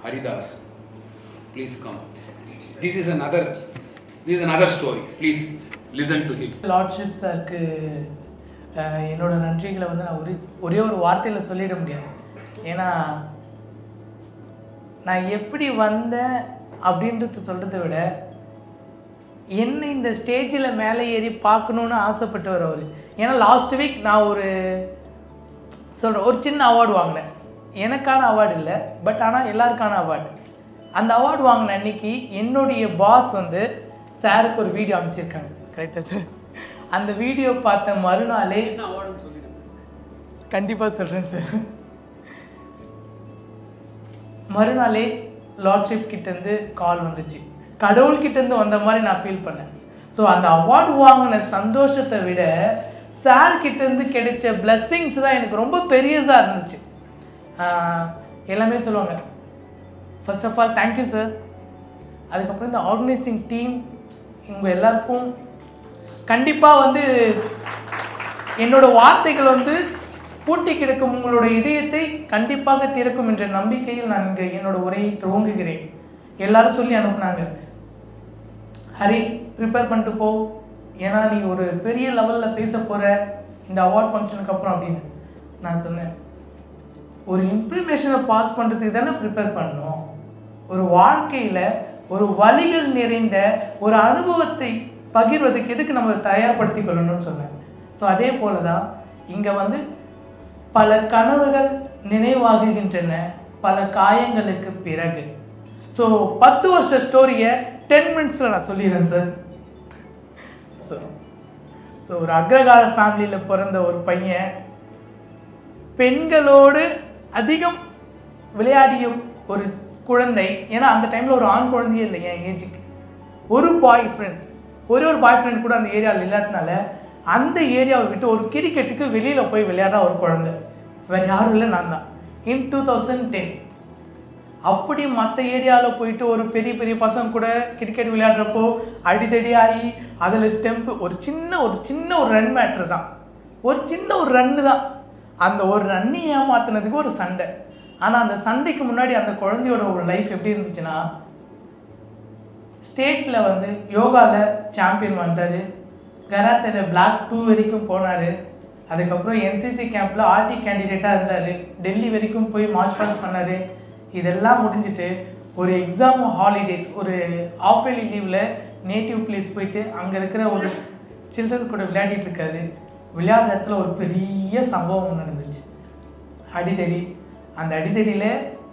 Haridas. Please come. This is another this is another story. Please listen to him. Lordship சாருக்கு அஹ், என்னோட நன்றிகளை வந்து நான் ஒரே ஒரே ஒரு வார்த்தையில் சொல்லிட முடியாது ஏன்னா நான் எப்படி வந்தேன் அப்படின்றது சொல்கிறத விட என்ன இந்த ஸ்டேஜில் மேலே ஏறி பார்க்கணுன்னு ஆசைப்பட்டவர் அவர் ஏன்னா லாஸ்ட் வீக் நான் ஒரு சொல்கிறேன் ஒரு சின்ன அவார்டு வாங்கினேன் எனக்கான அவார்டு இல்லை பட் ஆனால் எல்லாருக்கான அவார்டு அந்த அவார்டு வாங்கின அன்னைக்கு என்னுடைய பாஸ் வந்து சாருக்கு ஒரு வீடியோ அனுப்பிச்சிருக்காங்க கரெக்டாக சார் அந்த வீடியோ பார்த்த மறுநாளே கண்டிப்பாக சொல்கிறேன் சார் மறுநாளே லார்ட்ஷிப் கிட்டேருந்து கால் வந்துச்சு கடவுள் கிட்டேருந்து வந்த மாதிரி நான் ஃபீல் பண்ணேன் ஸோ அந்த அவார்டு வாங்கின சந்தோஷத்தை விட சார் கிட்டேருந்து கிடைச்ச blessings தான் எனக்கு ரொம்ப பெரியதாக இருந்துச்சு ஆஹ் எல்லாமே சொல்லுவாங்க first of all thank you sir அதுக்கப்புறம் இந்த ஆர்கனைசிங் டீம் இவங்க எல்லாருக்கும் கண்டிப்பாக வந்து என்னோட வார்த்தைகள் வந்து பூட்டி கிடக்கும் உங்களோட இதயத்தை கண்டிப்பாக திறக்கும் என்ற நம்பிக்கையில் நான் இங்கே என்னோட உரையை துவங்குகிறேன் எல்லாரும் சொல்லி அனுப்புனாங்க ஹரி ப்ரிப்பேர் பண்ணிட்டு போ ஏன்னா நீ ஒரு பெரிய லெவலில் பேச போகிற இந்த அவார்ட் ஃபங்க்ஷனுக்கு அப்புறம் அப்படின்னு நான் சொன்னேன் ஒரு இன்ஃபர்மேஷனை பாஸ் பண்ணுறதுக்கு தானே ப்ரிப்பேர் பண்ணணும் ஒரு வாழ்க்கையில் ஒரு வழிகள் நிறைந்த ஒரு அனுபவத்தை பகிர்வதற்கு எதுக்கு நம்ம தயார்படுத்தி கொள்ளணும்னு சொன்னேன் ஸோ அதே போல தான் இங்கே வந்து பல கனவுகள் நினைவாகுகின்றன பல காயங்களுக்கு பிறகு ஸோ பத்து வருஷ ஸ்டோரியை டென் மினிட்ஸில் நான் சொல்லிடுறேன் சார் ஸோ ஸோ ஒரு அக்ரகால ஃபேமிலியில் பிறந்த ஒரு பையன் பெண்களோடு அதிகம் விளையாடிய ஒரு குழந்தை ஏன்னா அந்த டைமில் ஒரு ஆண் குழந்தையே இல்லை என் ஏஜுக்கு ஒரு பாய் ஃப்ரெண்ட் ஒரே ஒரு பாய் ஃப்ரெண்ட் கூட அந்த ஏரியாவில் இல்லாதனால அந்த ஏரியாவை விட்டு ஒரு கிரிக்கெட்டுக்கு வெளியில் போய் விளையாட ஒரு குழந்தை வேறு யாரும் இல்லை நான் தான் இன் டூ தௌசண்ட் டென் அப்படி மற்ற ஏரியாவில் போயிட்டு ஒரு பெரிய பெரிய பசங்க கூட கிரிக்கெட் விளையாடுறப்போ அடிதடி ஆகி அதில் ஸ்டெம்ப் ஒரு சின்ன ஒரு சின்ன ஒரு ரன் மேட்ரு தான் ஒரு சின்ன ஒரு ரன்னு தான் அந்த ஒரு ரன்னு ஏமாத்துனதுக்கு ஒரு சண்டை ஆனால் அந்த சண்டைக்கு முன்னாடி அந்த குழந்தையோட ஒரு லைஃப் எப்படி இருந்துச்சுன்னா ஸ்டேட்டில் வந்து யோகாவில் சாம்பியன் வந்தார் கராத்தேல பிளாக் டூ வரைக்கும் போனார் அதுக்கப்புறம் என்சிசி கேம்பில் ஆர்டி கேண்டிடேட்டாக இருந்தார் டெல்லி வரைக்கும் போய் மார்ச் பாஸ் பண்ணார் இதெல்லாம் முடிஞ்சிட்டு ஒரு எக்ஸாம் ஹாலிடேஸ் ஒரு ஆஃப் இயர்லி லீவில் நேட்டிவ் பிளேஸ் போயிட்டு அங்கே இருக்கிற ஒரு சில்ட்ரன்ஸ் கூட விளையாடிட்டு இருக்காரு விளையாடுற இடத்துல ஒரு பெரிய சம்பவம் நடந்துச்சு அடிதடி அந்த அடிதடியில்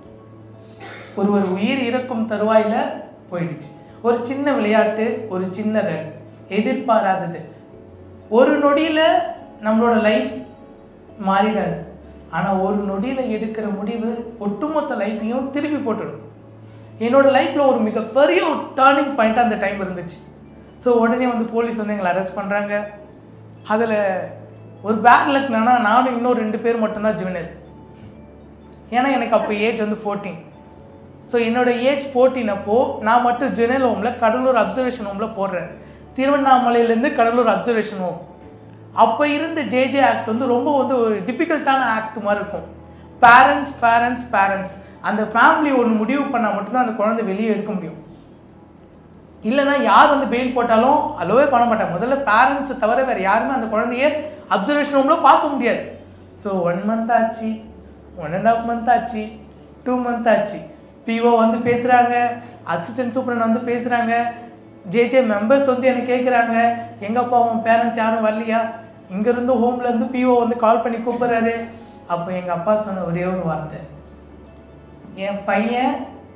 ஒருவர் உயிர் இறக்கும் தருவாயில் போயிடுச்சு ஒரு சின்ன விளையாட்டு ஒரு சின்ன ரன் எதிர்பாராதது ஒரு நொடியில் நம்மளோட லைஃப் மாறிடாது ஆனால் ஒரு நொடியில் எடுக்கிற முடிவு ஒட்டுமொத்த லைஃப்பையும் திருப்பி போட்டுடும் என்னோட லைஃப்பில் ஒரு மிகப்பெரிய ஒரு டேர்னிங் பாயிண்ட் அந்த டைம் இருந்துச்சு ஸோ உடனே வந்து போலீஸ் வந்து எங்களை அரெஸ்ட் பண்ணுறாங்க அதில் ஒரு பேட் லக் என்னன்னா நானும் இன்னும் ரெண்டு பேர் மட்டும்தான் ஜூனியர் ஏன்னா எனக்கு அப்போ ஏஜ் வந்து ஃபோர்டீன் ஸோ என்னோட ஏஜ் ஃபோர்டீன் அப்போ நான் மட்டும் ஜெனரல் ஹோமில் கடலூர் அப்சர்வேஷன் ஹோமில் போடுறேன் திருவண்ணாமலையிலேருந்து கடலூர் அப்சர்வேஷன் ஹோம் அப்போ இருந்த ஜேஜே ஆக்ட் வந்து ரொம்ப வந்து ஒரு டிஃபிகல்ட்டான ஆக்ட் மாதிரி இருக்கும் பேரண்ட்ஸ் பேரண்ட்ஸ் பேரண்ட்ஸ் அந்த ஃபேமிலி ஒன்று முடிவு பண்ணால் மட்டும்தான் அந்த குழந்தை வெளியே எடுக்க முடியும் இல்லைன்னா யார் வந்து பெயில் போட்டாலும் அலோவே பண்ண மாட்டாங்க முதல்ல பேரண்ட்ஸை தவிர வேறு யாருமே அந்த குழந்தைய அப்சர்வேஷன் ரூமில் பார்க்க முடியாது ஸோ ஒன் மந்த் ஆச்சு ஒன் அண்ட் ஹாஃப் மந்த் ஆச்சு டூ மந்த் ஆச்சு பிஓ வந்து பேசுகிறாங்க அசிஸ்டன்ட் சூப்பரன் வந்து பேசுகிறாங்க ஜேஜே மெம்பர்ஸ் வந்து எனக்கு கேட்குறாங்க எங்கப்பா உன் பேரண்ட்ஸ் யாரும் வரலையா இங்கேருந்து ஹோம்லேருந்து பிஓ வந்து கால் பண்ணி கூப்பிட்றாரு அப்போ எங்கள் அப்பா சொன்ன ஒரே ஒரு வார்த்தை என் பையன்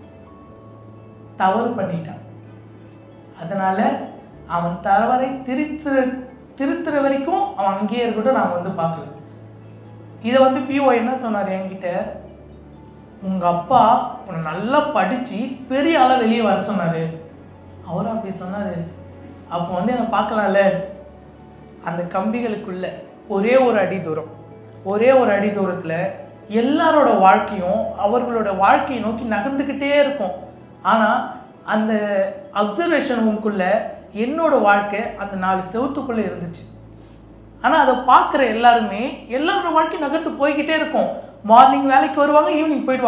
தவறு பண்ணிட்டான் அதனால அவன் தவறை திருத்துற திருத்துற வரைக்கும் அவன் அங்கேயே இருக்கட்டும் நான் வந்து பார்க்கல இதை வந்து பிஓ என்ன சொன்னார் என்கிட்ட உங்கள் அப்பா உன்னை நல்லா படித்து பெரிய ஆளாக வெளியே வர சொன்னார் அவரும் அப்படி சொன்னார் அப்போ வந்து என்னை பார்க்கலாம்ல அந்த கம்பிகளுக்குள்ள ஒரே ஒரு அடி தூரம் ஒரே ஒரு அடி தூரத்தில் எல்லாரோட வாழ்க்கையும் அவர்களோட வாழ்க்கையை நோக்கி நகர்ந்துக்கிட்டே இருக்கும் ஆனால் அந்த அப்சர்வேஷன் ரூம்குள்ளே என்னோட வாழ்க்கை அந்த நாலு செவத்துக்குள்ளே இருந்துச்சு ஆனால் அதை பார்க்குற எல்லாருமே எல்லாரோட வாழ்க்கை நகர்ந்து போய்கிட்டே இருக்கும் மார்னிங் வேலைக்கு வருவாங்க ஈவினிங் போயிடுவாங்க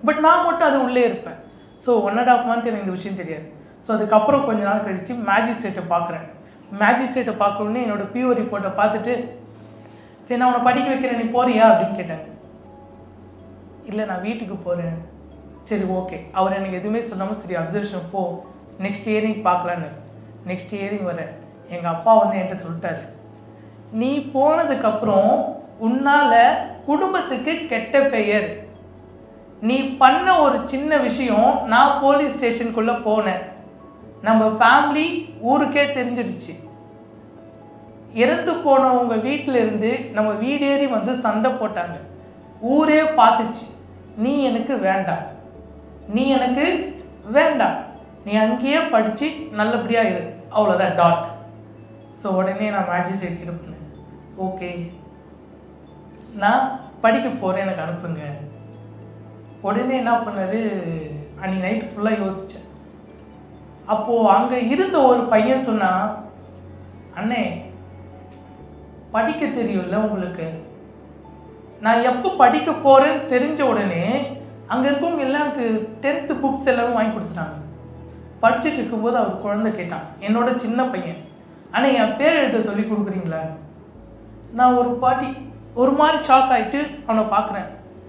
பட் நான் மட்டும் அது உள்ளே இருப்பேன் so one and half month எனக்கு இந்த விஷயம் தெரியாது ஸோ அதுக்கப்புறம் கொஞ்ச நாள் கழித்து மேஜிஸ்ட்ரேட்டை பார்க்குறேன் மேஜிஸ்ட்ரேட்டை பார்க்கணுன்னே என்னோட பிஓ ரிப்போர்ட்டை பார்த்துட்டு சரி நான் உன்னை படிக்க வைக்கிறேன் நீ போறியா அப்படின்னு கேட்டாங்க இல்லை நான் வீட்டுக்கு போகிறேன் சரி ஓகே அவர் எனக்கு எதுவுமே சொல்லாமல் சரி அப்சர்வேஷன் போ நெக்ஸ்ட் இயரிங் பார்க்கலான்னு நெக்ஸ்ட் இயரிங் வர எங்கள் அப்பா வந்து என்கிட்ட சொல்லிட்டாரு நீ போனதுக்கப்புறம் உன்னால் குடும்பத்துக்கு கெட்ட பெயர் நீ பண்ண ஒரு சின்ன விஷயம் நான் போலீஸ் ஸ்டேஷனுக்குள்ளே போனேன் நம்ம ஃபேமிலி ஊருக்கே தெரிஞ்சிடுச்சு இறந்து போனவங்க வீட்டில் இருந்து நம்ம வீடேறி வந்து சண்டை போட்டாங்க ஊரே பார்த்துச்சு நீ எனக்கு வேண்டாம் நீ எனக்கு வேண்டாம் நீ அங்கேயே படித்து நல்லபடியாக இரு அவ்வளோதான் டாட் ஸோ உடனே நான் மேஜிஸ்ட்ரேட் கிட்ட பண்ணேன் ஓகே நான் படிக்க போகிறேன் எனக்கு அனுப்புங்க உடனே என்ன பண்ணாரு அன்னைக்கு நைட்டு ஃபுல்லாக யோசித்தேன் அப்போது அங்கே இருந்த ஒரு பையன் சொன்னான் அண்ணே படிக்க தெரியும்ல உங்களுக்கு நான் எப்போ படிக்க போகிறேன்னு தெரிஞ்ச உடனே அங்கே இருக்கவங்க எல்லாம் எனக்கு டென்த்து புக்ஸ் எல்லாமே வாங்கி கொடுத்துட்டாங்க படிச்சுட்டு இருக்கும்போது அவர் குழந்தை கேட்டான் என்னோட சின்ன பையன் ஆனால் என் பேர் எழுத சொல்லி கொடுக்குறீங்களா நான் ஒரு பாட்டி ஒரு மாதிரி ஷாக் ஆகிட்டு அவனை பார்க்குறேன்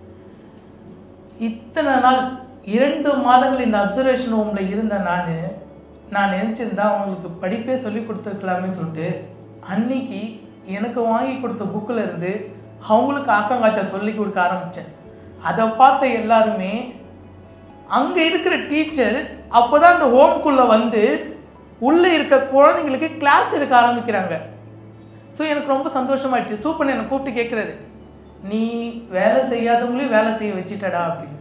இத்தனை நாள் இரண்டு மாதங்கள் இந்த அப்சர்வேஷன் ஹோமில் இருந்த நான் நான் நினச்சிருந்தா அவங்களுக்கு படிப்பே சொல்லி கொடுத்துருக்கலாமே சொல்லிட்டு அன்னைக்கு எனக்கு வாங்கி கொடுத்த புக்கில் இருந்து அவங்களுக்கு ஆக்கங்காய்ச்சா சொல்லி கொடுக்க ஆரம்பித்தேன் அதை பார்த்த எல்லாருமே அங்கே இருக்கிற டீச்சர் அப்போ தான் அந்த ஹோம்குள்ளே வந்து உள்ளே இருக்க குழந்தைங்களுக்கு கிளாஸ் எடுக்க ஆரம்பிக்கிறாங்க ஸோ எனக்கு ரொம்ப சந்தோஷமாயிடுச்சு சூப்பர் என்னை கூப்பிட்டு கேட்குறாரு நீ வேலை செய்யாதவங்களையும் வேலை செய்ய வச்சிட்டடா அப்படின்னு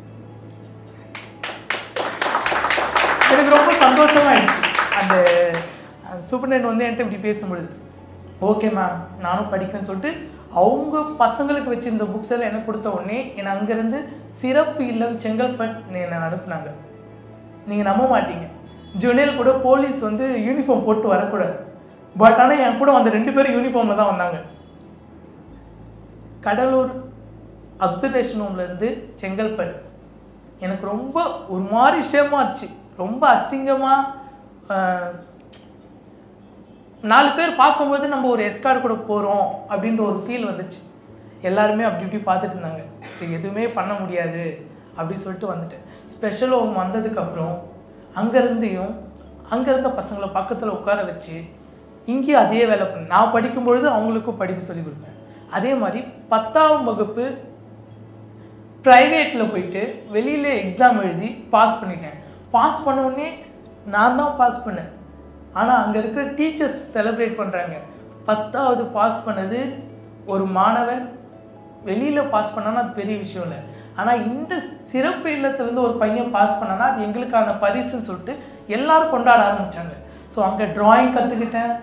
எனக்கு ரொம்ப சந்தோஷமாயிடுச்சு அந்த சூப்பர்டென்ட் வந்து என்கிட்ட இப்படி பேசும்பொழுது ஓகே மேம் நானும் படிக்கிறேன்னு சொல்லிட்டு அவங்க பசங்களுக்கு வச்சிருந்த புக்ஸ் எல்லாம் எனக்கு கொடுத்த உடனே என்னை அங்கேருந்து சிறப்பு இல்லம் செங்கல்பட் என்னை அனுப்புனாங்க நீங்கள் நம்ப மாட்டீங்க ஜுனியல் கூட போலீஸ் வந்து யூனிஃபார்ம் போட்டு வரக்கூடாது பட் ஆனால் என் கூட வந்த ரெண்டு பேரும் யூனிஃபார்மில் தான் வந்தாங்க கடலூர் அப்சர்வேஷன் ரூம்லேருந்து செங்கல்பட் எனக்கு ரொம்ப ஒரு மாதிரி ஷேமாச்சு ரொம்ப அசிங்கமாக நாலு பேர் பார்க்கும்போது நம்ம ஒரு எஸ்கார்டு கூட போகிறோம் அப்படின்ற ஒரு ஃபீல் வந்துச்சு எல்லாருமே அப்படி இப்படி பார்த்துட்டு இருந்தாங்க சரி எதுவுமே பண்ண முடியாது அப்படி சொல்லிட்டு வந்துட்டேன் ஸ்பெஷல் ஹோம் வந்ததுக்கப்புறம் அங்கேருந்தையும் அங்கே இருந்த பசங்களை பக்கத்தில் உட்கார வச்சு இங்கேயும் அதே வேலை பண்ண நான் படிக்கும்பொழுது அவங்களுக்கும் படிப்பு சொல்லி கொடுப்பேன் அதே மாதிரி பத்தாம் வகுப்பு ப்ரைவேட்டில் போயிட்டு வெளியில் எக்ஸாம் எழுதி பாஸ் பண்ணிட்டேன் பாஸ் பண்ண உடனே நான் தான் பாஸ் பண்ணேன் ஆனால் அங்கே இருக்கிற டீச்சர்ஸ் செலிப்ரேட் பண்ணுறாங்க பத்தாவது பாஸ் பண்ணது ஒரு மாணவன் வெளியில் பாஸ் பண்ணானா அது பெரிய விஷயம் இல்லை ஆனால் இந்த சிறப்பு இல்லத்துலேருந்து ஒரு பையன் பாஸ் பண்ணானா அது எங்களுக்கான பரிசுன்னு சொல்லிட்டு எல்லாரும் கொண்டாட ஆரம்பித்தாங்க ஸோ அங்கே ட்ராயிங் கற்றுக்கிட்டேன்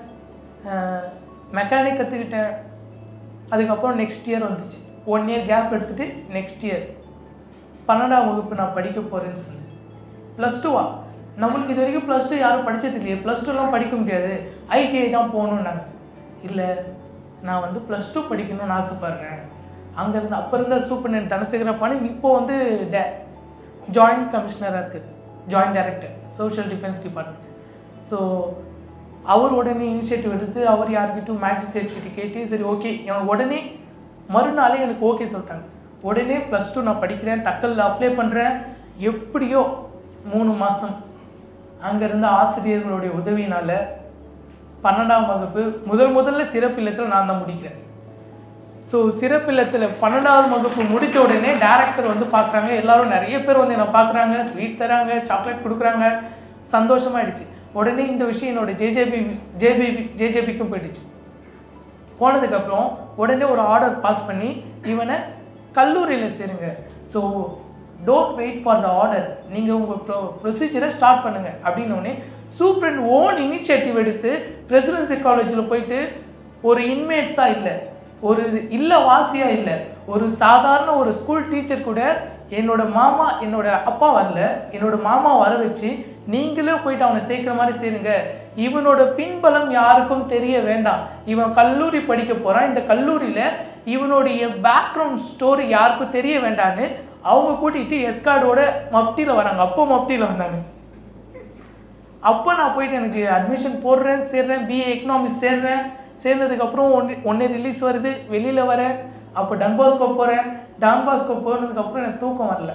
மெக்கானிக் கற்றுக்கிட்டேன் அதுக்கப்புறம் நெக்ஸ்ட் இயர் வந்துச்சு ஒன் இயர் கேப் எடுத்துகிட்டு நெக்ஸ்ட் இயர் பன்னெண்டாம் வகுப்பு நான் படிக்க போகிறேன்னு சொன்னேன் ப்ளஸ் டூவா நம்மளுக்கு இது வரைக்கும் ப்ளஸ் டூ யாரும் படித்தது இல்லையே ப்ளஸ் டூலாம் படிக்க முடியாது ஐடிஐ தான் போகணுன்னாங்க இல்லை நான் வந்து ப்ளஸ் டூ படிக்கணும்னு ஆசைப்பட்றேன் அங்கேருந்து அப்போ இருந்த சூப்பர்டென்ட் தனசேகரப்பானு இப்போ வந்து டே ஜாயிண்ட் கமிஷனராக இருக்குது joint director social defence department so அவர் உடனே இனிஷியேட்டிவ் எடுத்து அவர் யார்கிட்டும் மேஜிஸ்ட்ரேட் கிட்ட கேட்டு சரி ஓகே எனக்கு உடனே மறுநாளே எனக்கு ஓகே சொல்லிட்டாங்க உடனே ப்ளஸ் டூ நான் படிக்கிறேன் தக்கலில் அப்ளை பண்ணுறேன் எப்படியோ மூணு மாதம் அங்கே இருந்த ஆசிரியர்களுடைய உதவியினால் பன்னெண்டாம் வகுப்பு முதல் முதல்ல சிறப்பு இல்லத்தில் நான் தான் முடிக்கிறேன் ஸோ சிறப்பு இல்லத்தில் பன்னெண்டாவது வகுப்பு முடித்த உடனே டேரக்டர் வந்து பார்க்குறாங்க எல்லாரும் நிறைய பேர் வந்து என்னை பார்க்குறாங்க ஸ்வீட் தராங்க சாக்லேட் கொடுக்குறாங்க சந்தோஷமாயிடுச்சு உடனே இந்த விஷயம் என்னோட ஜேஜேபி ஜேபிபி ஜேஜேபிக்கும் போயிடுச்சு போனதுக்கப்புறம் உடனே ஒரு ஆர்டர் பாஸ் பண்ணி இவனை கல்லூரியில் சேருங்க so don't wait for the order நீங்கள் உங்கள் ப்ரொ ப்ரொசீஜரை ஸ்டார்ட் பண்ணுங்கள் அப்படின்னோடனே சூப்பரண்ட் ஓன் இனிஷியேட்டிவ் எடுத்து பிரசிடென்சி காலேஜில் போயிட்டு ஒரு இன்மேட்ஸாக இல்லை ஒரு இல்ல வாசியாக இல்லை ஒரு சாதாரண ஒரு ஸ்கூல் டீச்சர் கூட என்னோட மாமா என்னோட அப்பா வரல என்னோட மாமா வர வச்சு நீங்களே போயிட்டு அவனை சேர்க்குற மாதிரி சேருங்க இவனோட பின்பலம் யாருக்கும் தெரிய வேண்டாம் இவன் கல்லூரி படிக்க போகிறான் இந்த கல்லூரியில் இவனுடைய பேக்ரவுண்ட் ஸ்டோரி யாருக்கும் தெரிய வேண்டான்னு அவங்க கூட்டிகிட்டு எஸ்கார்டோட மப்டியில் வராங்க அப்போ மப்டியில் வந்தாங்க அப்போ நான் போயிட்டு எனக்கு அட்மிஷன் போடுறேன் சேர்றேன் பிஏ எக்கனாமிக்ஸ் சேர்றேன் சேர்ந்ததுக்கப்புறம் ஒன்று ஒன்று ரிலீஸ் வருது வெளியில் வரேன் அப்போ டன்பாஸ்கோ போகிறேன் டான்பாஸ்கோ போனதுக்கப்புறம் எனக்கு தூக்கம் வரல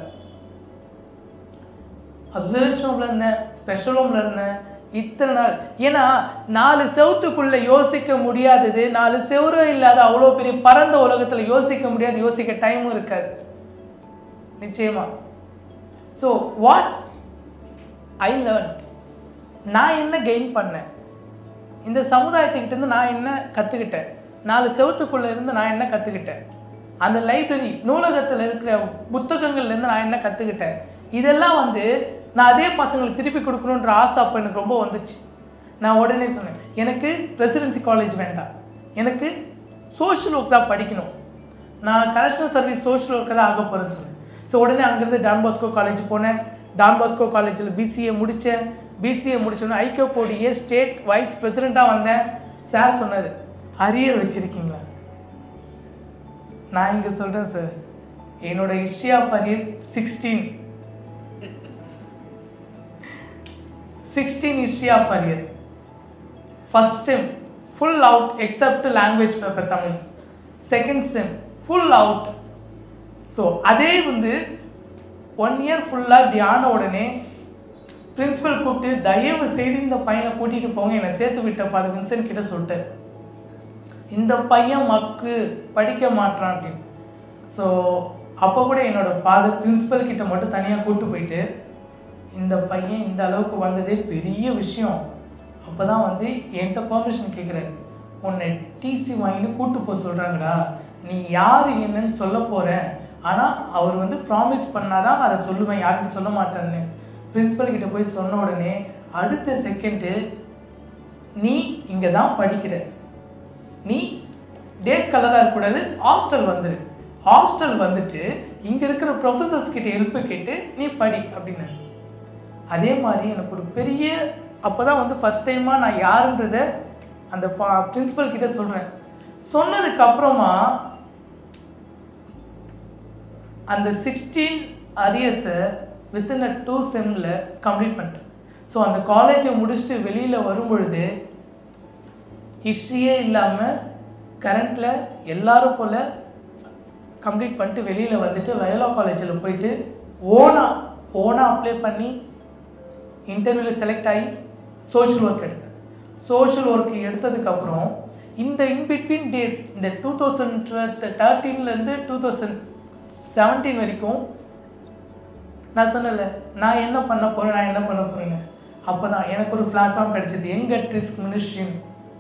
அப்சர்வேஷன் ரூமில் இருந்தேன் ஸ்பெஷல் ரூமில் இருந்தேன் இத்தனை நாள் ஏன்னா நாலு செவத்துக்குள்ளே யோசிக்க முடியாதது நாலு செவரு இல்லாத அவ்வளோ பெரிய பரந்த உலகத்தில் யோசிக்க முடியாது யோசிக்க டைமும் இருக்காது நிச்சயமா ஸோ வாட் ஐ லேர்ன் நான் என்ன கெயின் பண்ணேன் இந்த சமுதாயத்துக்கிட்ட இருந்து நான் என்ன கற்றுக்கிட்டேன் நாலு செவத்துக்குள்ளே இருந்து நான் என்ன கற்றுக்கிட்டேன் அந்த லைப்ரரி நூலகத்தில் இருக்கிற புத்தகங்கள்லேருந்து நான் என்ன கற்றுக்கிட்டேன் இதெல்லாம் வந்து நான் அதே பசங்களுக்கு திருப்பி கொடுக்கணுன்ற ஆசை அப்போ எனக்கு ரொம்ப வந்துச்சு நான் உடனே சொன்னேன் எனக்கு ரெசிடென்சி காலேஜ் வேண்டாம் எனக்கு சோஷியல் ஒர்க் தான் படிக்கணும் நான் கரெக்ஷனல் சர்வீஸ் சோஷியல் ஒர்க்கு தான் ஆக போகிறேன்னு சொன்னேன் ஸோ உடனே அங்கேருந்து டான் பாஸ்கோ காலேஜ் போனேன் டான் பாஸ்கோ காலேஜில் பிசிஏ முடித்தேன் பிசிஏ முடிச்சோன்னே ஐக்கிய ஃபோர்டி இயர்ஸ் ஸ்டேட் வைஸ் பிரசிடெண்ட்டாக வந்தேன் சார் சொன்னார் அரியர் வச்சுருக்கீங்களா நான் இங்கே சொல்கிறேன் சார் என்னோட history of arrear sixteen sixteen history of arrear first sem full out except language paper Tamil second sem full out so அதே வந்து ஒன் இயர் ஃபுல்லாக இப்படி ஆன உடனே பிரின்சிபல் கூப்பிட்டு தயவு செய்து இந்த பையனை கூட்டிகிட்டு போங்க என்னை சேர்த்து விட்ட ஃபாதர் வின்சென்ட் கிட்ட சொல்லிட்டார் இந்த பையன் மக்கு படிக்க மாட்டான் அப்படின்னு ஸோ அப்போ கூட என்னோட ஃபாதர் பிரின்சிபல் கிட்ட மட்டும் தனியாக கூட்டு போயிட்டு இந்த பையன் இந்த அளவுக்கு வந்ததே பெரிய விஷயம் அப்போ தான் வந்து என்கிட்ட பெர்மிஷன் கேட்குறாரு உன்னை டிசி வாங்கின்னு கூட்டு போக சொல்கிறாங்கடா நீ யார் என்னன்னு சொல்ல போகிற ஆனால் அவர் வந்து ப்ராமிஸ் பண்ணாதான் நான் அதை சொல்லுவேன் யார்கிட்ட சொல்ல மாட்டேன்னு பிரின்சிபல் கிட்ட போய் சொன்ன உடனே அடுத்த செகண்டு நீ இங்கே தான் படிக்கிற நீ டேஸ் கலராக இருக்கக்கூடாது ஹாஸ்டல் வந்துரு ஹாஸ்டல் வந்துட்டு இங்கே இருக்கிற ப்ரொஃபஸர்ஸ் கிட்ட ஹெல்ப்பு கேட்டு நீ படி அப்படின்னாரு அதே மாதிரி எனக்கு ஒரு பெரிய அப்போ தான் வந்து ஃபஸ்ட் டைமாக நான் யாருன்றத அந்த பிரின்சிபல் கிட்ட சொல்கிறேன் சொன்னதுக்கு அப்புறமா அந்த சிக்ஸ்டீன் அரியர்ஸை வித்தின் அ டூ செம்மில் கம்ப்ளீட் பண்ணிட்டேன் ஸோ அந்த காலேஜை முடிச்சுட்டு வெளியில் வரும்பொழுது ஹிஸ்ட்ரியே இல்லாமல் கரண்ட்டில் எல்லாரும் போல் கம்ப்ளீட் பண்ணிட்டு வெளியில் வந்துட்டு வயலா காலேஜில் போயிட்டு ஓனா ஓனாக அப்ளை பண்ணி இன்டர்வியூவில் செலக்ட் ஆகி சோஷியல் ஒர்க் எடுத்தேன் சோஷியல் ஒர்க் எடுத்ததுக்கப்புறம் இந்த இன்பிட்வீன் டேஸ் இந்த டூ தௌசண்ட் தேர்ட்டீன்லேருந்து டூ தௌசண்ட் செவன்டீன் வரைக்கும் நான் சொன்னல நான் என்ன பண்ண போகிறேன் நான் என்ன பண்ண போகிறேன்னு அப்போ தான் எனக்கு ஒரு பிளாட்ஃபார்ம் கிடைச்சது எங்க ட்ரிஸ்க் மினிஸ்ட்ரின்னு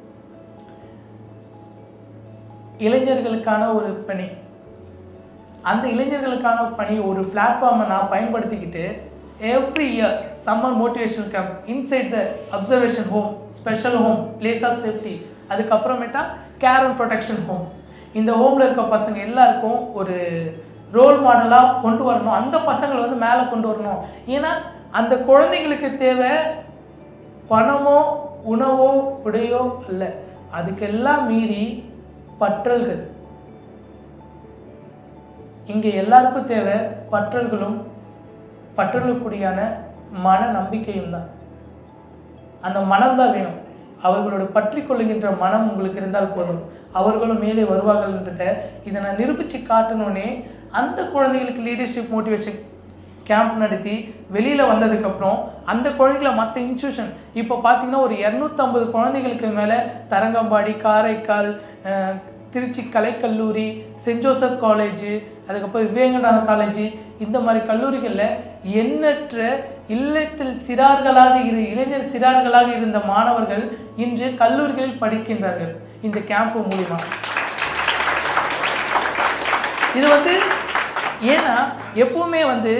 இளைஞர்களுக்கான ஒரு பணி அந்த இளைஞர்களுக்கான பணி ஒரு பிளாட்ஃபார்மை நான் பயன்படுத்திக்கிட்டு every year summer motivational camp inside the observation home special home place of safety அதுக்கப்புறமேட்டா கேர் அண்ட் ப்ரொடெக்ஷன் ஹோம் இந்த ஹோமில் இருக்க பசங்க எல்லாருக்கும் ஒரு ரோல் மாடலாக கொண்டு வரணும் அந்த பசங்களை வந்து மேலே கொண்டு வரணும் ஏன்னா அந்த குழந்தைங்களுக்கு தேவை பணமோ உணவோ உடையோ அல்ல அதுக்கெல்லாம் மீறி பற்றல்கள் இங்கே எல்லாருக்கும் தேவை பற்றல்களும் பற்றலுக்குடியான மன நம்பிக்கையும் தான் அந்த மனம் தான் வேணும் அவர்களோட பற்றி கொள்ளுகின்ற மனம் உங்களுக்கு இருந்தால் போதும் அவர்களும் மேலே வருவார்கள்ன்றத இதை நான் நிரூபித்து காட்டணுன்னே அந்த குழந்தைகளுக்கு லீடர்ஷிப் மோட்டிவேஷன் கேம்ப் நடத்தி வெளியில் வந்ததுக்கப்புறம் அந்த குழந்தைகளை மற்ற இன்ஸ்டியூஷன் இப்போ பார்த்தீங்கன்னா ஒரு இரநூத்தம்பது குழந்தைகளுக்கு மேலே தரங்கம்பாடி காரைக்கால் அஹ், திருச்சி கலைக்கல்லூரி சென்ட் ஜோசப் காலேஜ் அதுக்கப்புறம் விவேகானந்தா காலேஜ் இந்த மாதிரி கல்லூரிகளில் எண்ணற்ற இல்லத்தில் சிறார்களாக இரு இளைஞர் சிறார்களாக இருந்த மாணவர்கள் இன்று கல்லூரிகளில் படிக்கின்றார்கள் இந்த கேம்ப் மூலிமா இது வந்து ஏன்னா எப்பவுமே வந்து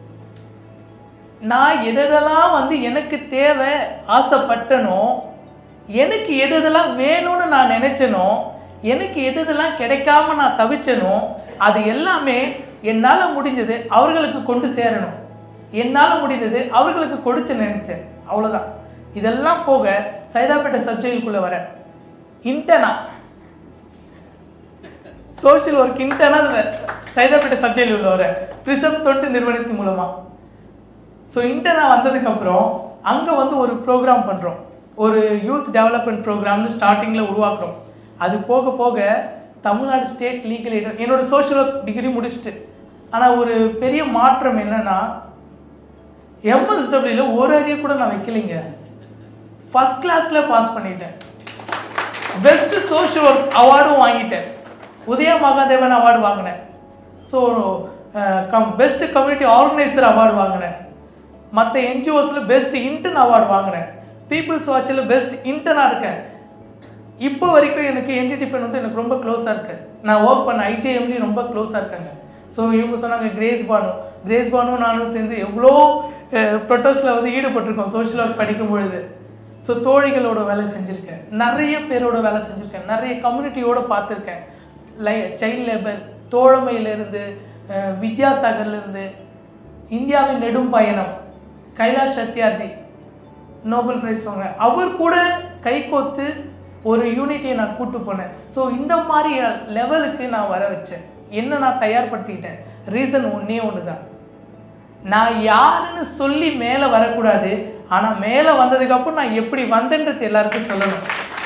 நான் எதெல்லாம் வந்து எனக்கு தேவை ஆசைப்பட்டனோ எனக்கு எதெல்லாம் வேணும்னு நான் நினைச்சனோ எனக்கு எதெல்லாம் கிடைக்காம நான் தவிச்சனோ அது எல்லாமே என்னால் முடிஞ்சது அவர்களுக்கு கொண்டு சேரணும் என்னால் முடிந்தது அவர்களுக்கு கொடுத்து நினைச்சேன் அவ்வளோதான் இதெல்லாம் போக சைதாப்பேட்டை சப்ஜெக்டுக்குள்ளே வர இன்டர்னா சோஷியல் ஒர்க் இன்டர்னாக சைதாப்பேட்டை சப்ஜெக்டில் உள்ளவரை பிரிசம் தொண்டு நிறுவனத்தின் மூலமாக ஸோ இன்டர்னாக வந்ததுக்கப்புறம் அங்கே வந்து ஒரு ப்ரோக்ராம் பண்ணுறோம் ஒரு யூத் டெவலப்மெண்ட் ப்ரோக்ராம்னு ஸ்டார்டிங்கில் உருவாக்குறோம் அது போக போக தமிழ்நாடு ஸ்டேட் லீகல் எய்ட் என்னோட சோஷியல் ஒர்க் டிகிரி முடிச்சுட்டு ஆனால் ஒரு பெரிய மாற்றம் என்னன்னா எம்எஸ்டபிள்யூல ஒரு அரியர் கூட நான் வைக்கலைங்க ஃபர்ஸ்ட் கிளாஸில் பாஸ் பண்ணிட்டேன் பெஸ்ட் சோஷியல் ஒர்க் அவார்டும் வாங்கிட்டேன் உதயா மகாதேவன் அவார்டு வாங்கினேன் so cum best community organiser award வாங்கினேன் மற்ற என்ஜிஓஸில் பெஸ்ட் இன்டர்ன் அவார்டு வாங்கினேன் பீப்புள்ஸ் வாட்சில் பெஸ்ட் இன்டர்னாக இருக்கேன் இப்போ வரைக்கும் எனக்கு என்டிடி ஃபன் வந்து எனக்கு ரொம்ப க்ளோஸாக இருக்கு நான் ஒர்க் பண்ண ஐஜேஎம்லேயும் ரொம்ப க்ளோஸாக இருக்காங்க ஸோ இவங்க சொன்னாங்க கிரேஸ் பானு கிரேஸ் பானு நானும் சேர்ந்து எவ்வளோ ப்ரொட்டஸ்டில் வந்து ஈடுபட்டிருக்கோம் சோஷியல் ஒர்க் படிக்கும் பொழுது ஸோ தோழிகளோட வேலை செஞ்சுருக்கேன் நிறைய பேரோட வேலை செஞ்சுருக்கேன் நிறைய கம்யூனிட்டியோட பார்த்துருக்கேன் லை சைல்ட் லேபர் தோழமையிலிருந்து அஹ், வித்யாசாகர்லேருந்து இந்தியாவின் நெடும் பயணம் கைலாஷ் சத்யார்த்தி நோபல் பிரைஸ் வாங்கினேன் அவர் கூட கைகோத்து ஒரு யூனிட்டியை நான் கூட்டு போனேன் ஸோ இந்த மாதிரி லெவலுக்கு நான் வர வச்சேன் என்ன நான் தயார்படுத்திக்கிட்டேன் ரீசன் ஒன்றே ஒன்று தான் நான் யாருன்னு சொல்லி மேலே வரக்கூடாது ஆனால் மேலே வந்ததுக்கப்புறம் நான் எப்படி வந்தேன்றது எல்லாருக்கும் சொல்லணும்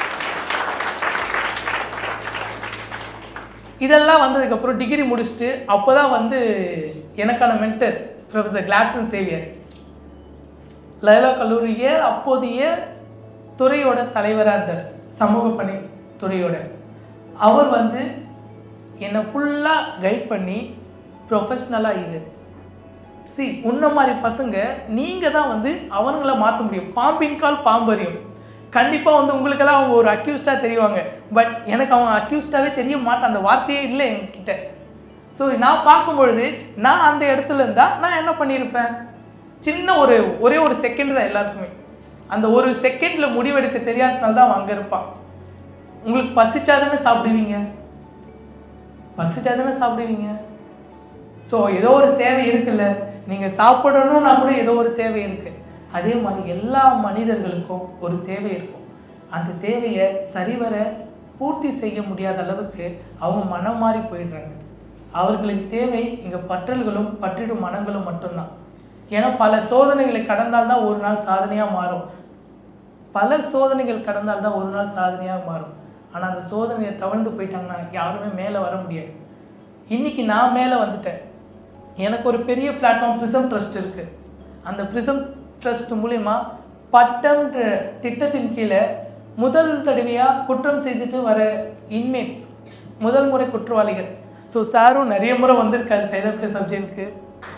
இதெல்லாம் வந்ததுக்கப்புறம் டிகிரி முடிச்சுட்டு அப்போ தான் வந்து எனக்கான mentor professor Claxon Xavier Loyola கல்லூரிய அப்போதைய துறையோட தலைவராக இருந்தார் சமூக பணி துறையோட அவர் வந்து என்னை ஃபுல்லாக கைட் பண்ணி ப்ரொஃபஷ்னலாக இரு சி உன்ன மாதிரி பசங்க நீங்கள் தான் வந்து அவங்கள மாற்ற முடியும் பாம்பின் கால் பாம்பறியும் கண்டிப்பாக வந்து உங்களுக்கெல்லாம் அவங்க ஒரு அக்யூஸ்டாக தெரிவாங்க பட் எனக்கு அவங்க அக்யூஸ்டாகவே தெரிய மாட்டான் அந்த வார்த்தையே இல்லை என்கிட்ட ஸோ நான் பார்க்கும் பொழுது நான் அந்த இடத்துல இருந்தால் நான் என்ன பண்ணியிருப்பேன் சின்ன ஒரு ஒரே ஒரு செகண்ட் தான் எல்லாருக்குமே அந்த ஒரு செகண்டில் முடிவெடுக்க தெரியாதனால தான் அவன் அங்கே இருப்பான் உங்களுக்கு பசிச்சாதானே சாப்பிடுவீங்க பசிச்சாதானே சாப்பிடுவீங்க ஸோ ஏதோ ஒரு தேவை இருக்குல்ல நீங்கள் சாப்பிடணும்னா கூட ஏதோ ஒரு தேவை இருக்கு அதே மாதிரி எல்லா மனிதர்களுக்கும் ஒரு தேவை இருக்கும் அந்த தேவையை சரிவர பூர்த்தி செய்ய முடியாத அளவுக்கு அவங்க மனம் மாறி போயிடுறாங்க அவர்களுக்கு தேவை இங்கே பற்றல்களும் பற்றிடும் மனங்களும் மட்டும்தான் ஏன்னா பல சோதனைகளை கடந்தால்தான் ஒரு நாள் சாதனையாக மாறும் பல சோதனைகள் கடந்தால் தான் ஒரு நாள் சாதனையாக மாறும் ஆனால் அந்த சோதனையை தவழ்ந்து போயிட்டாங்கன்னா யாருமே மேலே வர முடியாது இன்னைக்கு நான் மேலே வந்துட்டேன் எனக்கு ஒரு பெரிய பிளாட்ஃபார்ம் ப்ரிசம் ட்ரஸ்ட் இருக்குது அந்த ப்ரிசம் ட்ரஸ்ட் மூலிமா பட்டம்ன்ற திட்டத்தின் கீழே முதல் தடவையாக குற்றம் செய்துட்டு வர இன்மேட்ஸ் முதல் முறை குற்றவாளிகள் ஸோ சாரும் நிறைய முறை வந்திருக்காரு சைதாப்பேட்டை சப்ஜெக்டுக்கு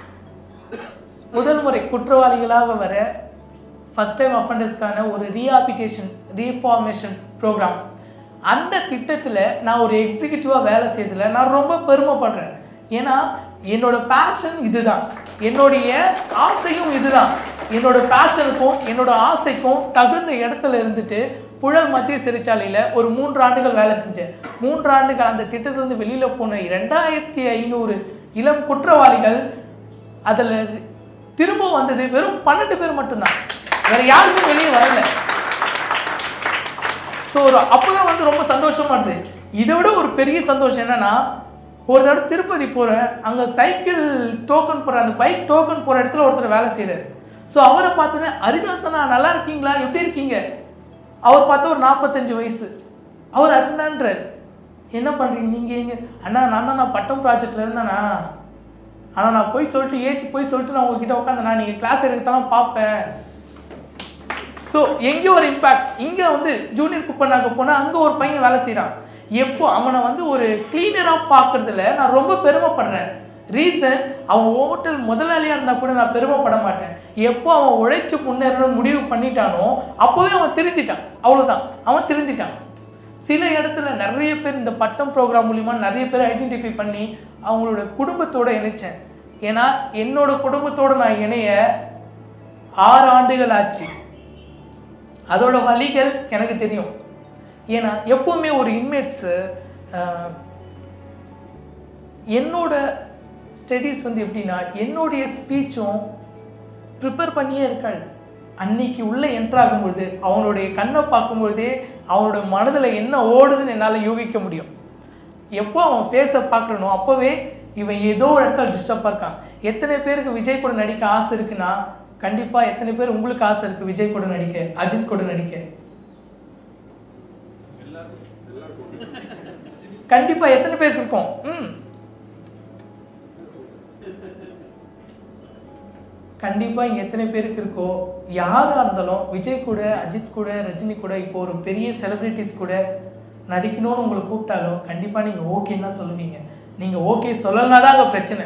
முதல் முறை குற்றவாளிகளாக வர ஃபஸ்ட் டைம் அஃபண்டர்ஸ்க்கான ஒரு ரீஹாபிட்டேஷன் ரீஃபார்மேஷன் ப்ரோக்ராம் அந்த திட்டத்தில் நான் ஒரு எக்ஸிக்யூட்டிவாக வேலை செய்ததில் நான் ரொம்ப பெருமைப்படுறேன் ஏன்னா என்னோட பேஷன் இதுதான் என்னுடைய ஆசையும் இதுதான் என்னோட பேஷனுக்கும் என்னோட ஆசைக்கும் தகுந்த இடத்துல இருந்துட்டு புழல் மத்திய சிறைச்சாலையில் ஒரு மூன்று ஆண்டுகள் வேலை செஞ்சேன் மூன்று ஆண்டுகள் அந்த திட்டத்திலிருந்து வெளியில் போன ரெண்டாயிரத்தி ஐநூறு இளம் குற்றவாளிகள் அதில் திரும்ப வந்தது வெறும் பன்னெண்டு பேர் மட்டும்தான் வேற யாருமே வெளியே வரல ஸோ ஒரு அப்போதான் வந்து ரொம்ப சந்தோஷமா இருந்தது இதை விட ஒரு பெரிய சந்தோஷம் என்னன்னா ஒரு தடவை திருப்பதி போகிறேன் அங்கே சைக்கிள் டோக்கன் போடுற அந்த பைக் டோக்கன் போகிற இடத்துல ஒருத்தர் வேலை செய்கிறார் ஸோ அவரை பார்த்தோன்னே ஹரிதாசனா நல்லா இருக்கீங்களா எப்படி இருக்கீங்க அவர் பார்த்தா ஒரு நாற்பத்தஞ்சு வயசு அவர் அருணான்றார் என்ன பண்ணுறீங்க நீங்கள் எங்க அண்ணா நான் தான் நான் பட்டம் ப்ராஜெக்டில் இருந்தேண்ணா ஆனால் நான் போய் சொல்லிட்டு ஏச்சு போய் சொல்லிட்டு நான் உங்ககிட்ட உட்காந்தேண்ணா நீங்கள் கிளாஸ் எடுக்கத்தான் பார்ப்பேன் ஸோ எங்கேயோ ஒரு இம்பாக்ட் இங்கே வந்து ஜூனியர் குப்பனாக்க போனால் அங்கே ஒரு பையன் வேலை செய்கிறான் எப்போ அவனை வந்து ஒரு கிளீனராக பார்க்குறதுல நான் ரொம்ப பெருமைப்படுறேன் ரீசன் அவன் ஹோட்டல் முதலாளியாக இருந்தால் கூட நான் பெருமைப்பட மாட்டேன் எப்போ அவன் உழைச்சி முன்னேறணும்னு முடிவு பண்ணிட்டானோ அப்போவே அவன் திருந்திட்டான் அவ்வளோதான் அவன் திருந்திட்டான் சில இடத்துல நிறைய பேர் இந்த பட்டம் ப்ரோக்ராம் மூலிமா நிறைய பேர் ஐடென்டிஃபை பண்ணி அவங்களோட குடும்பத்தோட இணைச்சேன் ஏன்னா என்னோட குடும்பத்தோட நான் இணைய ஆறு ஆண்டுகள் ஆச்சு அதோட வழிகள் எனக்கு தெரியும் ஏன்னா எப்போவுமே ஒரு இன்மேட்ஸு என்னோட ஸ்டடீஸ் வந்து எப்படின்னா என்னுடைய ஸ்பீச்சும் ப்ரிப்பேர் பண்ணியே இருக்காது அன்னைக்கு உள்ளே என்ட்ரு ஆகும்பொழுது அவனுடைய கண்ணை பார்க்கும்பொழுதே அவனோட மனதில் என்ன ஓடுதுன்னு என்னால் யூகிக்க முடியும் எப்போ அவன் ஃபேஸை பார்க்குறனோ அப்போவே இவன் ஏதோ ஒரு இடத்துல டிஸ்டர்பாக இருக்கான் எத்தனை பேருக்கு விஜய் கூட நடிக்க ஆசை இருக்குன்னா கண்டிப்பாக எத்தனை பேர் உங்களுக்கு ஆசை இருக்குது விஜய் கூட நடிக்க அஜித் கூட நடிக்க கண்டிப்பாக எத்தனை பேருக்கு இருக்கும் ம் கண்டிப்பாக இங்கே எத்தனை பேருக்கு இருக்கோ யாராக இருந்தாலும் விஜய் கூட அஜித் கூட ரஜினி கூட இப்போ ஒரு பெரிய செலிப்ரிட்டிஸ் கூட நடிக்கணும்னு உங்களை கூப்பிட்டாலும் கண்டிப்பாக நீங்கள் ஓகேன்னு தான் சொல்லுவீங்க நீங்கள் ஓகே சொல்லலைனா தான் அங்கே பிரச்சனை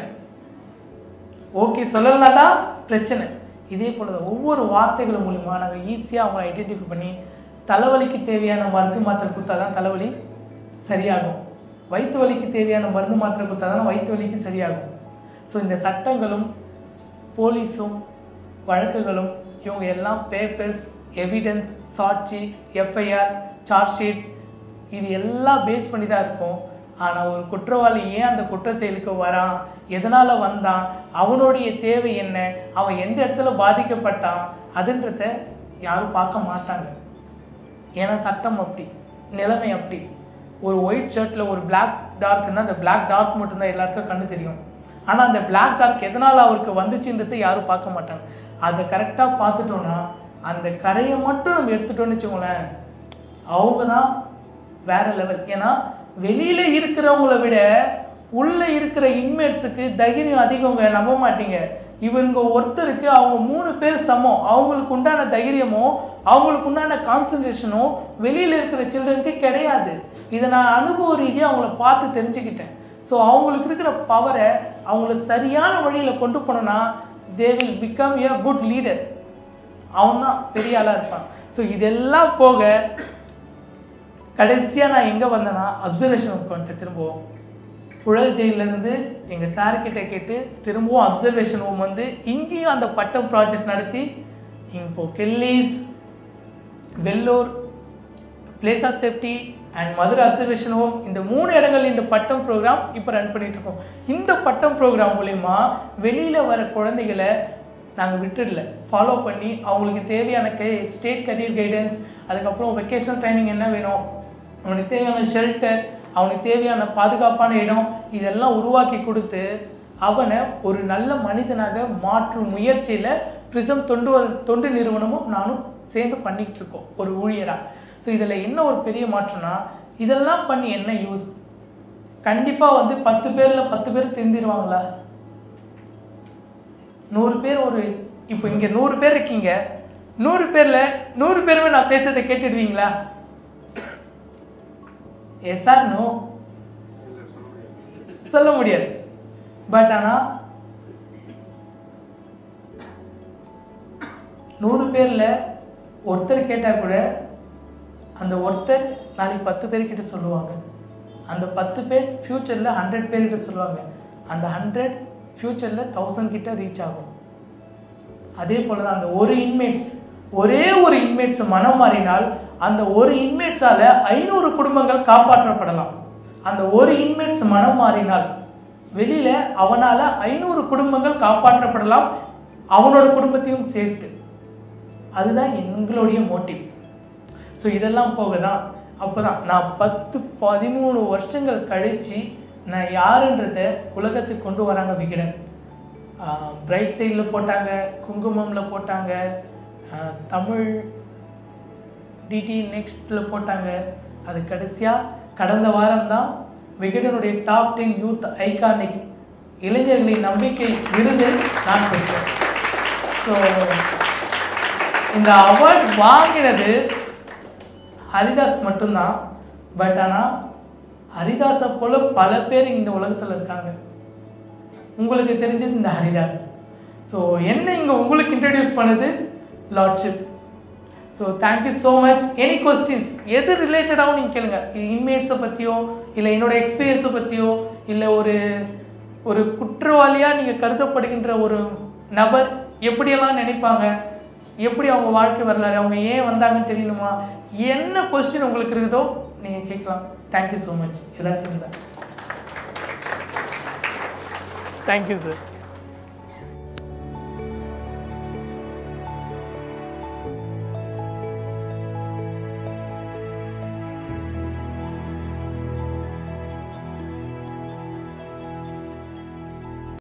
ஓகே சொல்லலைனா தான் பிரச்சனை இதே போல தான் ஒவ்வொரு வார்த்தைகள் மூலிமா நாங்கள் ஈஸியாக அவங்கள ஐடென்டிஃபை பண்ணி தலைவலிக்கு தேவையான மருந்து மாத்திரை கொடுத்தா தான் தலைவலி சரியாகும் வயிற்று வலிக்கு தேவையான மருந்து மாத்திரை கொடுத்தா தான் வயிற்று வலிக்கு சரியாகும் ஸோ இந்த சட்டங்களும் போலீஸும் வழக்குகளும் இவங்க எல்லாம் பேப்பர்ஸ் எவிடன்ஸ் சாட்சி எஃப்ஐஆர் சார்ஜ் ஷீட் இது எல்லாம் பேஸ் பண்ணி தான் இருக்கும் ஆனால் ஒரு குற்றவாளி ஏன் அந்த குற்ற செயலுக்கு வரான் எதனால் வந்தான் அவனுடைய தேவை என்ன அவன் எந்த இடத்துல பாதிக்கப்பட்டான் அதுன்றத யாரும் பார்க்க மாட்டாங்க ஏன்னா சட்டம் அப்படி நிலைமை அப்படி ஒரு ஒயிட் ஷர்ட்டில் ஒரு பிளாக் டார்க்னா அந்த பிளாக் டார்க் மட்டும்தான் எல்லாருக்கும் கண்ணு தெரியும் ஆனால் அந்த பிளாக் டார்க் எதனால் அவருக்கு வந்துச்சுன்றதை யாரும் பார்க்க மாட்டாங்க அதை கரெக்டாக பார்த்துட்டோன்னா அந்த கரையை மட்டும் நம்ம எடுத்துட்டோம்னு வச்சுக்கோங்களேன் அவங்க தான் வேற லெவல் ஏன்னா வெளியில இருக்கிறவங்கள விட உள்ள இருக்கிற இன்மேட்ஸுக்கு தைரியம் அதிகங்க நம்ப மாட்டீங்க இவங்க ஒருத்தருக்கு அவங்க மூணு பேர் சமம் அவங்களுக்கு உண்டான தைரியமோ அவங்களுக்கு உண்டான கான்சன்ட்ரேஷனோ வெளியில இருக்கிற சில்ட்ரனுக்கு கிடையாது இதை நான் அனுபவ ரீதியாக அவங்கள பார்த்து தெரிஞ்சுக்கிட்டேன் ஸோ அவங்களுக்கு இருக்கிற பவரை அவங்கள சரியான வழியில் கொண்டு போனோன்னா they will become a good leader அவன் தான் பெரிய ஆளாக இருப்பான் ஸோ இதெல்லாம் போக கடைசியாக நான் எங்கே வந்தேன்னா அப்சர்வேஷன் ஒர்க் வந்துட்டு திரும்பவும் புழல் ஜெயிலேருந்து எங்கள் சார்கிட்ட கேட்டு திரும்பவும் அப்சர்வேஷன் ஹோம் வந்து இங்கேயும் அந்த பட்டம் ப்ராஜெக்ட் நடத்தி இப்போ Kellys Vellore place of safety and Madurai observation home இந்த மூணு இடங்கள் இந்த பட்டம் ப்ரோக்ராம் இப்போ ரன் பண்ணிட்டு இருக்கோம் இந்த பட்டம் ப்ரோக்ராம் மூலிமா வெளியில் வர குழந்தைகளை நாங்கள் விட்டுடல ஃபாலோ பண்ணி அவங்களுக்கு தேவையான கே ஸ்டேட் கரியர் கைடன்ஸ் அதுக்கப்புறம் வெக்கேஷனல் ட்ரைனிங் என்ன வேணும் அவனுக்கு தேவையான ஷெல்டர் அவனுக்கு தேவையான பாதுகாப்பான இடம் இதெல்லாம் உருவாக்கி கொடுத்து அவனை ஒரு நல்ல மனிதனாக மாற்றும் முயற்சியில் ப்ரிசம் தொண்டு வ- தொண்டு நிறுவனமும் நானும் சேர்ந்து பண்ணிக்கிட்டு இருக்கோம் ஒரு ஊழியராக ஸோ இதில் என்ன ஒரு பெரிய மாற்றம்னா இதெல்லாம் பண்ணி என்ன யூஸ் கண்டிப்பாக வந்து பத்து பேரில் பத்து பேர் திருந்திருவாங்களா நூறு பேர் ஒரு இப்போ இங்கே நூறு பேர் இருக்கீங்க நூறு பேரில் நூறு பேருமே நான் பேசுறதை கேட்டுடுவீங்களா எஸ் ஆர் நோ சொல்ல முடியாது பட் ஆனால் நூறு பேரில் ஒருத்தர் கேட்டால் கூட அந்த ஒருத்தர் நாளைக்கு பத்து பேர்கிட்ட சொல்லுவாங்க அந்த பத்து பேர் ஃப்யூச்சரில் ஹண்ட்ரட் பேர்கிட்ட சொல்லுவாங்க அந்த ஹண்ட்ரட் ஃப்யூச்சரில் தௌசண்ட் கிட்ட ரீச் ஆகும் அதே போல தான் அந்த ஒரு இன்மேட்ஸ் ஒரே ஒரு இன்மேட்ஸ் மனம் மாறினால் அந்த ஒரு இன்மேட்ஸால ஐநூறு குடும்பங்கள் காப்பாற்றப்படலாம் அந்த ஒரு இன்மேட்ஸ் மனம் மாறினால் வெளியில அவனால ஐநூறு குடும்பங்கள் காப்பாற்றப்படலாம் அவனோட குடும்பத்தையும் சேர்த்து அதுதான் எங்களுடைய மோட்டிவ் ஸோ இதெல்லாம் போக தான் அப்போ தான் நான் பத்து பதிமூணு வருஷங்கள் கழித்து நான் யாருன்றத உலகத்துக்கு கொண்டு வராங்க விகடன் பிரைட் சைடில் போட்டாங்க குங்குமம்ல போட்டாங்க ஆஹ் தமிழ் டிடி நெக்ஸ்ட்டில் போட்டாங்க அது கடைசியாக கடந்த வாரம் தான் விகடனுடைய டாப் டென் யூத் ஐகானிக் இளைஞர்களின் நம்பிக்கை விருது நான் பெற்றேன் ஸோ இந்த அவார்ட் வாங்கினது ஹரிதாஸ் மட்டும்தான் பட் ஆனால் ஹரிதாஸை போல பல பேர் இந்த உலகத்தில் இருக்காங்க உங்களுக்கு தெரிஞ்சது இந்த ஹரிதாஸ் ஸோ என்ன இங்கே உங்களுக்கு இன்ட்ரடியூஸ் பண்ணது lordship so thank you so much any questions எது ரிலேட்டடாகவும் நீங்கள் கேளுங்க இன்மேட்ஸை பற்றியோ இல்லை என்னோட எக்ஸ்பீரியன்ஸை பற்றியோ இல்லை ஒரு ஒரு குற்றவாளியாக நீங்கள் கருதப்படுகின்ற ஒரு நபர் எப்படியெல்லாம் நினைப்பாங்க எப்படி அவங்க வாழ்க்கை வரலாறு அவங்க ஏன் வந்தாங்கன்னு தெரியணுமா என்ன கொஸ்டின் உங்களுக்கு இருக்குதோ நீங்கள் கேட்கலாம் தேங்க்யூ ஸோ மச் ஏதாச்சும் இருந்தால் தேங்க்யூ சார்